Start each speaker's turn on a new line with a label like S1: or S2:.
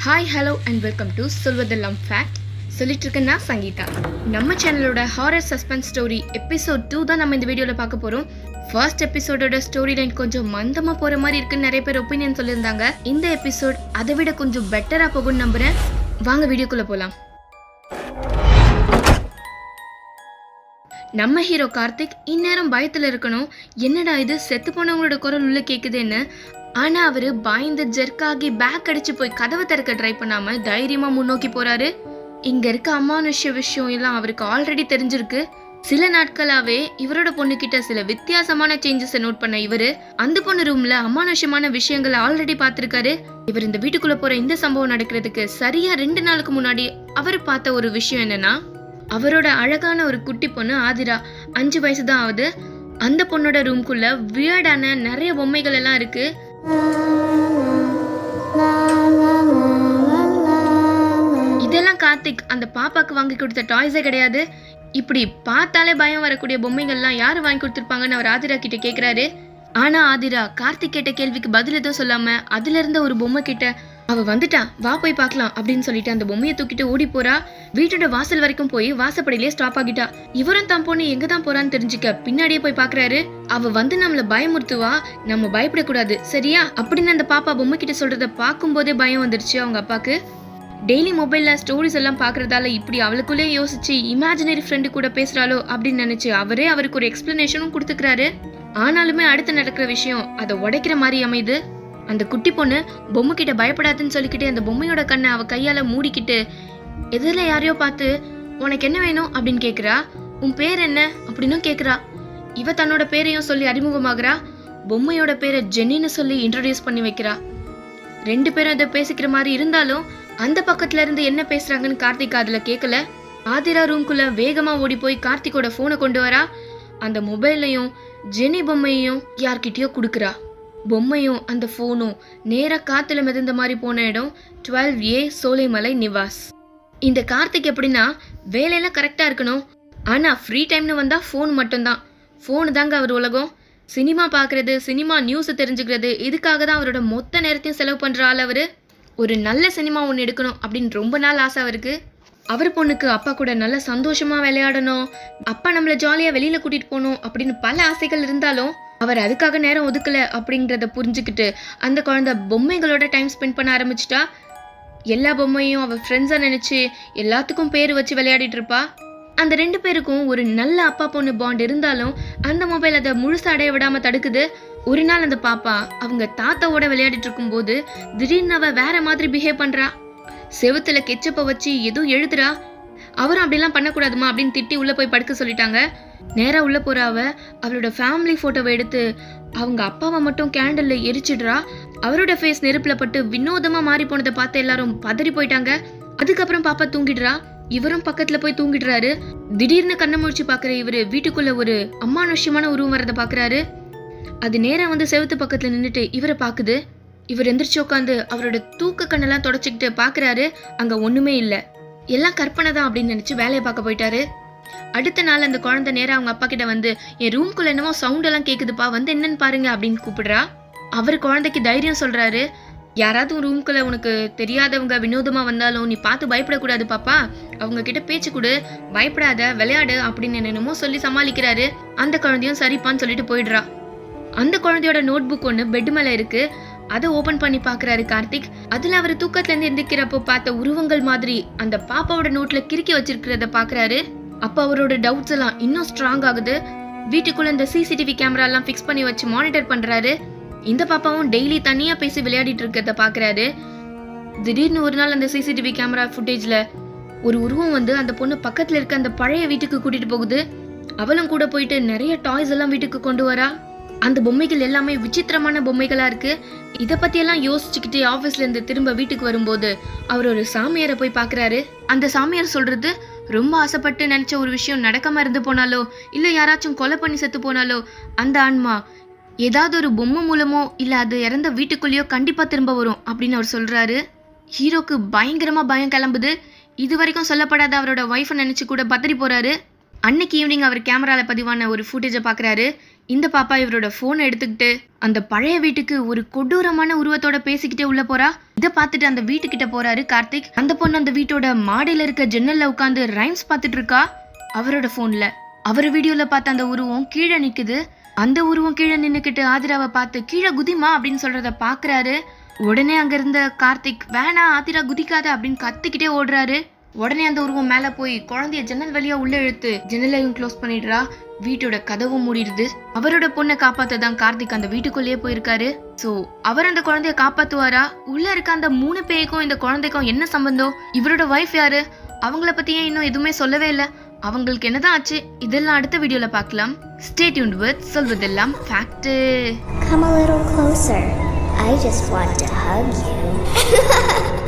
S1: Hi hello and welcome to சொல்வதெல்லாம் fact சொல்லிட்டு இருக்கேன்னா சங்கீதா நம்ம சேனலோட horror suspense story episode two தான் நம்ம இந்த வீடியோவில் பார்க்க போகிறோம் ஃபர்ஸ்ட் எபிசோடோட ஸ்டோரி லைன் கொஞ்சம் மந்தமாக போகிற மாதிரி இருக்குன்னு நிறைய பேர் ஒப்பீனியன் சொல்லியிருந்தாங்க இந்த எபிசோட் அதை விட கொஞ்சம் பெட்டராக போகும்னு நம்புகிறேன் வாங்க வீடியோக்குள்ளே போகலாம் நம்ம ஹீரோ கார்த்திக் இந்நேரம் பயத்துல இருக்கணும் என்னடா இது செத்து போனவங்களோட குரல் உள்ள கேக்குதுன்னு ஆனா அவரு பயந்து ஜெர்க்காகி பேக் அடிச்சு போய் கதவை திறக்க ட்ரை பண்ணாம தைரியமா முன்னோக்கி போறாரு இங்க இருக்க அமானுஷ்ய விஷயம் எல்லாம் அவருக்கு ஆல்ரெடி தெரிஞ்சிருக்கு சில நாட்களாவே இவரோட பொண்ணு கிட்ட சில வித்தியாசமான சேஞ்சஸை நோட் பண்ண இவரு அந்த பொண்ணு ரூம்ல அமானுஷ்யமான விஷயங்களை ஆல்ரெடி பார்த்திருக்காரு இவர் இந்த வீட்டுக்குள்ள போற இந்த சம்பவம் நடக்கிறதுக்கு சரியா ரெண்டு நாளுக்கு முன்னாடி அவர் பார்த்த ஒரு விஷயம் என்னன்னா அவரோட அழகான ஒரு குட்டி பொண்ணு ஆதிரா அஞ்சு வயசு தான் ஆகுது அந்த பொண்ணோட ரூம்குள்ள வியர்டான நிறைய பொம்மைகள் எல்லாம் இருக்கு இதெல்லாம் கார்த்திக் அந்த பாப்பாக்கு வாங்கி கொடுத்த டாய்ஸே கிடையாது இப்படி பார்த்தாலே பயம் வரக்கூடிய பொம்மைகள்லாம் யாரு வாங்கி கொடுத்துருப்பாங்கன்னு அவர் ஆதிரா கிட்ட கேக்குறாரு ஆனா ஆதிரா கார்த்திக் கேட்ட கேள்விக்கு பதில் எதுவும் சொல்லாம அதுல இருந்த ஒரு பொம்மை கிட்ட அவ வந்துட்டான் வா போய் பார்க்கலாம் அப்படின்னு சொல்லிட்டு அந்த பொம்மையை தூக்கிட்டு ஓடி போறா வீட்டோட வாசல் வரைக்கும் போய் வாசப்படியிலே ஸ்டாப் ஆகிட்டா இவரும் தான் பொண்ணு எங்க தான் போறான்னு தெரிஞ்சுக்க பின்னாடியே போய் பாக்குறாரு அவ வந்து நம்மள பயமுறுத்துவா நம்ம பயப்படக்கூடாது சரியா அப்படின்னு அந்த பாப்பா பொம்மை கிட்ட சொல்றத பார்க்கும்போதே பயம் வந்துருச்சு அவங்க அப்பாக்கு டெய்லி மொபைல்ல ஸ்டோரிஸ் எல்லாம் பார்க்கறதால இப்படி அவளுக்குள்ளே யோசிச்சு இமேஜினரி ஃப்ரெண்டு கூட பேசுறாளோ அப்படின்னு நினைச்சு அவரே அவருக்கு ஒரு எக்ஸ்பிளனேஷனும் கொடுத்துக்கிறாரு ஆனாலுமே அடுத்து நடக்கிற விஷயம் அதை உடைக்கிற மாதிரி அமையுது அந்த குட்டி பொண்ணு பொம்மை கிட்ட பயப்படாதுன்னு சொல்லிக்கிட்டு அந்த பொம்மையோட கண்ணை அவ கையால மூடிக்கிட்டு எதிரில் யாரையோ பார்த்து உனக்கு என்ன வேணும் அப்படின்னு கேக்குறா உன் பேர் என்ன அப்படின்னும் கேக்குறா இவ தன்னோட பேரையும் சொல்லி அறிமுகமாகறா பொம்மையோட பேரை ஜென்னின்னு சொல்லி இன்ட்ரடியூஸ் பண்ணி வைக்கிறா ரெண்டு பேரும் இதை பேசிக்கிற மாதிரி இருந்தாலும் அந்த பக்கத்துல இருந்து என்ன பேசுறாங்கன்னு கார்த்திக் அதுல கேட்கல ஆதிரா ரூம்குள்ள வேகமா ஓடி போய் கார்த்திகோட போனை கொண்டு வரா அந்த மொபைல்லையும் ஜெனி பொம்மையையும் யார்கிட்டயோ கொடுக்குறா பொம்மையும் அந்த ஃபோனும் நேரா காத்துல மிதந்த மாதிரி போன இடம் டுவெல் ஏ சோலைமலை நிவாஸ் இந்த கார்த்திக் எப்படின்னா வேலையெல்லாம் கரெக்டா இருக்கணும் ஆனா ஃப்ரீ டைம்னு வந்தா ஃபோன் மட்டும்தான் ஃபோனு தாங்க அவர் உலகம் சினிமா பார்க்கறது சினிமா நியூஸ் தெரிஞ்சுக்கிறது இதுக்காக தான் அவரோட மொத்த நேரத்தையும் செலவு பண்ற ஆள் அவரு ஒரு நல்ல சினிமா ஒன்று எடுக்கணும் அப்படின்னு ரொம்ப நாள் ஆசை அவருக்கு அவர் பொண்ணுக்கு அப்பா கூட நல்ல சந்தோஷமா விளையாடணும் அப்பா நம்மள ஜாலியா வெளியில கூட்டிட்டு போகணும் அப்படின்னு பல ஆசைகள் இருந்தாலும் அவர் அதுக்காக நேரம் ஒதுக்கல அப்படின்றத புரிஞ்சுக்கிட்டு அந்த குழந்தை பொம்மைகளோட டைம் ஸ்பெண்ட் பண்ண ஆரம்பிச்சிட்டா எல்லா பொம்மையும் அவ ஃப்ரெண்ட்ஸா நினைச்சு எல்லாத்துக்கும் பேர் வச்சு விளையாடிட்டு இருப்பா அந்த ரெண்டு பேருக்கும் ஒரு நல்ல அப்பா பொண்ணு பாண்ட் இருந்தாலும் அந்த மொபைல் அதை முழுசா அடைய விடாம தடுக்குது ஒரு நாள் அந்த பாப்பா அவங்க தாத்தாவோட விளையாடிட்டு இருக்கும்போது திடீர்னு அவ வேற மாதிரி பிஹேவ் பண்றா செவுத்துல கெச்சப்ப வச்சு எதுவும் எழுதுறா அவரும் அப்படிலாம் பண்ணக்கூடாதுமா அப்படின்னு திட்டி உள்ள போய் படுக்க சொல்லிட்டாங்க நேரா உள்ள போற அவ அவளோட ஃபேமிலி போட்டோவை எடுத்து அவங்க அப்பாவை மட்டும் கேண்டல்ல எரிச்சிடுறா அவரோட ஃபேஸ் நெருப்புல பட்டு வினோதமா மாறி போனதை பார்த்து எல்லாரும் பதறி போயிட்டாங்க அதுக்கப்புறம் பாப்பா தூங்கிடுறா இவரும் பக்கத்துல போய் தூங்கிடுறாரு திடீர்னு கண்ணை முழிச்சு பாக்குற இவரு வீட்டுக்குள்ள ஒரு அம்மானுஷ்யமான உருவம் வரதை பாக்குறாரு அது நேரா வந்து செவுத்து பக்கத்துல நின்னுட்டு இவரை பாக்குது இவர் எந்திரிச்சு உட்காந்து அவரோட தூக்க கண்ணெல்லாம் தொடச்சிக்கிட்டு பாக்குறாரு அங்க ஒண்ணுமே இல்ல எல்லாம் கற்பனை தான் அப்படின்னு நினைச்சு வேலையை பார்க்க போயிட்டாரு அடுத்த நாள் அந்த குழந்தை நேரா அவங்க அப்பா கிட்ட வந்து என் ரூம்குள்ள என்னமோ சவுண்ட் எல்லாம் கேக்குதுப்பா வந்து என்னன்னு பாருங்க அப்படின்னு கூப்பிடுறா அவர் குழந்தைக்கு தைரியம் சொல்றாரு யாராவது ரூம்குள்ள உனக்கு தெரியாதவங்க வினோதமா வந்தாலும் நீ பார்த்து பயப்படக்கூடாது பாப்பா அவங்க கிட்ட பேச்சு கொடு பயப்படாத விளையாடு அப்படின்னு என்னென்னமோ சொல்லி சமாளிக்கிறாரு அந்த குழந்தையும் சரிப்பான்னு சொல்லிட்டு போயிடுறா அந்த குழந்தையோட நோட் புக் ஒன்று பெட் மேல இருக்கு அதை ஓபன் பண்ணி பாக்குறாரு கார்த்திக் அதுல அவர் தூக்கத்துல இருந்து எந்திரிக்கிறப்போ பார்த்த உருவங்கள் மாதிரி அந்த பாப்பாவோட நோட்ல கிறுக்கி வச்சிருக்கிறத பாக்குறாரு அப்ப அவரோட டவுட்ஸ் எல்லாம் இன்னும் ஸ்ட்ராங் ஆகுது வீட்டுக்குள்ள இந்த சிசிடிவி கேமரா எல்லாம் ஃபிக்ஸ் பண்ணி வச்சு மானிட்டர் பண்றாரு இந்த பாப்பாவும் டெய்லி தனியா பேசி விளையாடிட்டு இருக்கிறத பாக்குறாரு திடீர்னு ஒரு நாள் அந்த சிசிடிவி கேமரா ஃபுட்டேஜ்ல ஒரு உருவம் வந்து அந்த பொண்ணு பக்கத்துல இருக்க அந்த பழைய வீட்டுக்கு கூட்டிட்டு போகுது அவளும் கூட போயிட்டு நிறைய டாய்ஸ் எல்லாம் வீட்டுக்கு கொண்டு வரா அந்த பொம்மைகள் எல்லாமே விசித்திரமான பொம்மைகளா இருக்கு இத பத்தி எல்லாம் யோசிச்சுக்கிட்டு ஆபீஸ்ல இருந்து திரும்ப வீட்டுக்கு வரும்போது அவர் ஒரு சாமியாரை போய் பாக்குறாரு அந்த சாமியார் சொல்றது ரொம்ப ஆசைப்பட்டு நினைச்ச ஒரு விஷயம் நடக்காம இருந்து போனாலோ இல்ல யாராச்சும் கொலை பண்ணி செத்து போனாலோ அந்த ஆன்மா ஏதாவது ஒரு பொம்மை மூலமோ இல்ல அது இறந்த வீட்டுக்குள்ளேயோ கண்டிப்பா திரும்ப வரும் அப்படின்னு அவர் சொல்றாரு ஹீரோக்கு பயங்கரமா பயம் கிளம்புது இது வரைக்கும் சொல்லப்படாத அவரோட ஒய்ஃபை நினைச்சு கூட பதறி போறாரு அன்னைக்கு ஈவினிங் அவர் கேமரால பதிவான ஒரு ஃபுட்டேஜை பார்க்குறாரு இந்த பாப்பா இவரோட போனை எடுத்துக்கிட்டு அந்த பழைய வீட்டுக்கு ஒரு கொடூரமான உருவத்தோட பேசிக்கிட்டே உள்ள போறா இத பார்த்துட்டு அந்த வீட்டுக்கிட்ட போறாரு கார்த்திக் அந்த பொண்ணு அந்த வீட்டோட மாடியில இருக்க ஜன்னல்ல உட்காந்து ரைம்ஸ் பார்த்துட்டு இருக்கா அவரோட போன்ல அவர் வீடியோல பார்த்த அந்த உருவம் கீழே நிக்குது அந்த உருவம் கீழே நின்னுக்கிட்டு ஆதிராவை பார்த்து கீழே குதிமா அப்படின்னு சொல்றத பாக்குறாரு உடனே அங்க இருந்த கார்த்திக் வேணா ஆதிரா குதிக்காத அப்படின்னு கத்திக்கிட்டே ஓடுறாரு உடனே அந்த உருவம் மேல போய் குழந்தைய ஜன்னல் வழியா உள்ள இழுத்து ஜன்னலையும் க்ளோஸ் பண்ணிடுறா வீட்டோட கதவும் மூடிடுது அவரோட பொண்ணை காப்பாத்த தான் கார்த்திக் அந்த வீட்டுக்குள்ளேயே போயிருக்காரு சோ அவர் அந்த குழந்தைய காப்பாத்துவாரா உள்ள இருக்க அந்த மூணு பேய்க்கும் இந்த குழந்தைக்கும் என்ன சம்பந்தம் இவரோட ஒய்ஃப் யாரு அவங்கள பத்தி ஏன் இன்னும் எதுவுமே சொல்லவே இல்லை அவங்களுக்கு என்னதான் ஆச்சு இதெல்லாம் அடுத்த வீடியோல பார்க்கலாம் ஸ்டே டியூன்ட் வித் சொல்வதெல்லாம் fact
S2: Come a little closer. I just want to hug you.